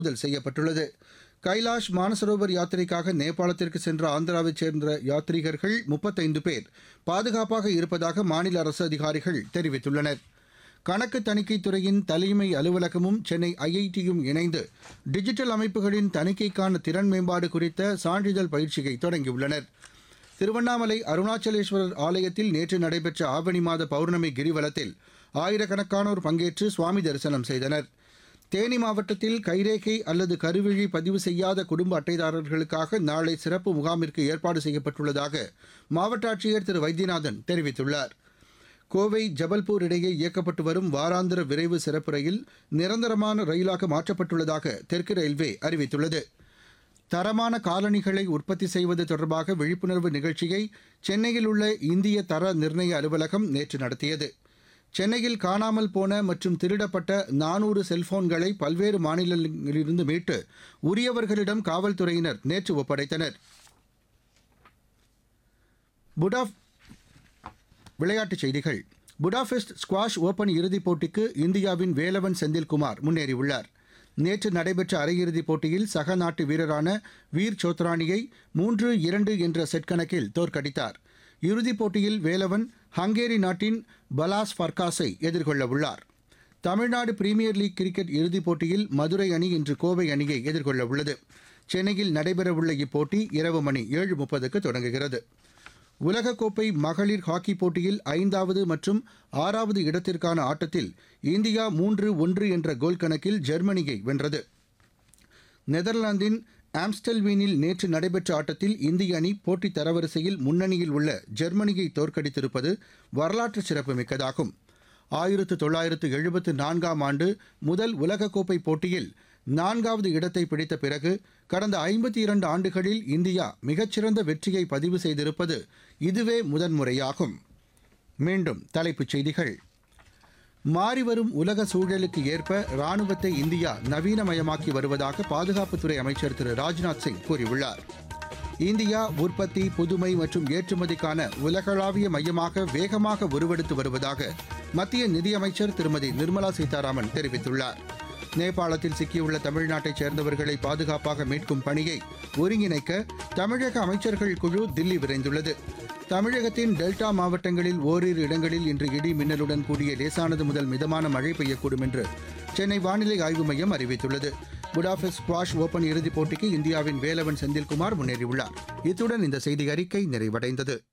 பறிமுதல் செய்யப்பட்டுள்ளது கைலாஷ் மானசரோவர் யாத்திரைக்காக நேபாளத்திற்கு சென்ற ஆந்திராவைச் சேர்ந்த யாத்ரீகர்கள் முப்பத்தைந்து பேர் பாதுகாப்பாக இருப்பதாக மாநில அரசு அதிகாரிகள் தெரிவித்துள்ளனர் கணக்கு தணிக்கைத் துறையின் தலைமை அலுவலகமும் சென்னை ஐஐடியும் இணைந்து டிஜிட்டல் அமைப்புகளின் தணிக்கைக்கான திறன் மேம்பாடு குறித்த சான்றிதழ் பயிற்சியை தொடங்கியுள்ளனர் திருவண்ணாமலை அருணாச்சலேஸ்வரர் ஆலயத்தில் நேற்று நடைபெற்ற ஆவணி மாத பௌர்ணமி கிரிவலத்தில் ஆயிரக்கணக்கானோர் பங்கேற்று சுவாமி தரிசனம் செய்தனர் தேனி மாவட்டத்தில் கைரேகை அல்லது கருவிழி பதிவு செய்யாத குடும்ப அட்டைதாரர்களுக்காக நாளை சிறப்பு முகாமிற்கு ஏற்பாடு செய்யப்பட்டுள்ளதாக மாவட்ட ஆட்சியர் திரு வைத்தியநாதன் தெரிவித்துள்ளார் கோவை ஜபல்பூர் இடையே இயக்கப்பட்டு வரும் வாராந்திர விரைவு சிறப்பு ரயில் நிரந்தரமான ரயிலாக மாற்றப்பட்டுள்ளதாக தெற்கு ரயில்வே அறிவித்துள்ளது தரமான காலணிகளை உற்பத்தி செய்வது தொடர்பாக விழிப்புணர்வு நிகழ்ச்சியை சென்னையில் உள்ள இந்திய தர நிர்ணய அலுவலகம் நேற்று நடத்தியது சென்னையில் காணாமல் போன மற்றும் திருடப்பட்ட நானூறு செல்போன்களை பல்வேறு மாநிலங்களிலிருந்து மீட்டு உரியவர்களிடம் காவல்துறையினர் நேற்று ஒப்படைத்தனர் புடாஃப் விளையாட்டுச் செய்திகள் புடாபெஸ்ட் ஸ்குவாஷ் ஓபன் இறுதிப் போட்டிக்கு இந்தியாவின் வேலவன் செந்தில்குமார் முன்னேறியுள்ளார் நேற்று நடைபெற்ற அரையிறுதிப் போட்டியில் சக நாட்டு வீரரான வீர் சோத்ரானியை மூன்று இரண்டு என்ற செட் கணக்கில் தோற்கடித்தார் இறுதிப் போட்டியில் வேலவன் ஹங்கேரி நாட்டின் பலாஸ் ஃபர்காஸை எதிர்கொள்ள உள்ளார் தமிழ்நாடு பிரீமியர் லீக் கிரிக்கெட் இறுதிப் போட்டியில் மதுரை அணி இன்று கோவை அணியை எதிர்கொள்ள உள்ளது சென்னையில் நடைபெறவுள்ள இப்போட்டி இரவு மணி ஏழு முப்பதுக்கு தொடங்குகிறது உலகக்கோப்பை மகளிர் ஹாக்கி போட்டியில் ஐந்தாவது மற்றும் ஆறாவது இடத்திற்கான ஆட்டத்தில் இந்தியா மூன்று ஒன்று என்ற கோல் கணக்கில் ஜெர்மனியை வென்றது நெதர்லாந்தின் ஆம்ஸ்டல்வீனில் நேற்று நடைபெற்ற ஆட்டத்தில் இந்திய அணி போட்டித் தரவரிசையில் முன்னணியில் உள்ள ஜெர்மனியை தோற்கடித்திருப்பது வரலாற்று சிறப்புமிக்கதாகும் ஆயிரத்து தொள்ளாயிரத்து எழுபத்து நான்காம் ஆண்டு முதல் உலகக்கோப்பை போட்டியில் நான்காவது இடத்தை பிடித்த பிறகு கடந்த ஐம்பத்தி இரண்டு ஆண்டுகளில் இந்தியா மிகச்சிறந்த வெற்றியை பதிவு செய்திருப்பது இதுவே முதன்முறையாகும் மீண்டும் தலைப்புச் செய்திகள் மாறிவரும் உலக சூழலுக்கு ஏற்ப ராணுவத்தை இந்தியா நவீனமயமாக்கி வருவதாக பாதுகாப்புத்துறை அமைச்சர் திரு ராஜ்நாத் சிங் கூறியுள்ளார் இந்தியா உற்பத்தி புதுமை மற்றும் ஏற்றுமதிக்கான உலகளாவிய மையமாக வேகமாக உருவெடுத்து வருவதாக மத்திய நிதியமைச்சர் திருமதி நிர்மலா சீதாராமன் தெரிவித்துள்ளார் நேபாளத்தில் சிக்கியுள்ள தமிழ்நாட்டைச் சேர்ந்தவர்களை பாதுகாப்பாக மீட்கும் பணியை ஒருங்கிணைக்க தமிழக அமைச்சர்கள் குழு தில்லி விரைந்துள்ளது தமிழகத்தின் டெல்டா மாவட்டங்களில் ஓரிரு இடங்களில் இன்று இடி மின்னலுடன் கூடிய லேசானது முதல் மிதமான மழை பெய்யக்கூடும் என்று சென்னை வானிலை ஆய்வு மையம் அறிவித்துள்ளது புடாபெஸ்ட் ஸ்குவாஷ் ஓபன் இறுதிப் போட்டிக்கு இந்தியாவின் வேலவன் செந்தில்குமார் முன்னேறியுள்ளார் இத்துடன் இந்த செய்தி அறிக்கை நிறைவடைந்தது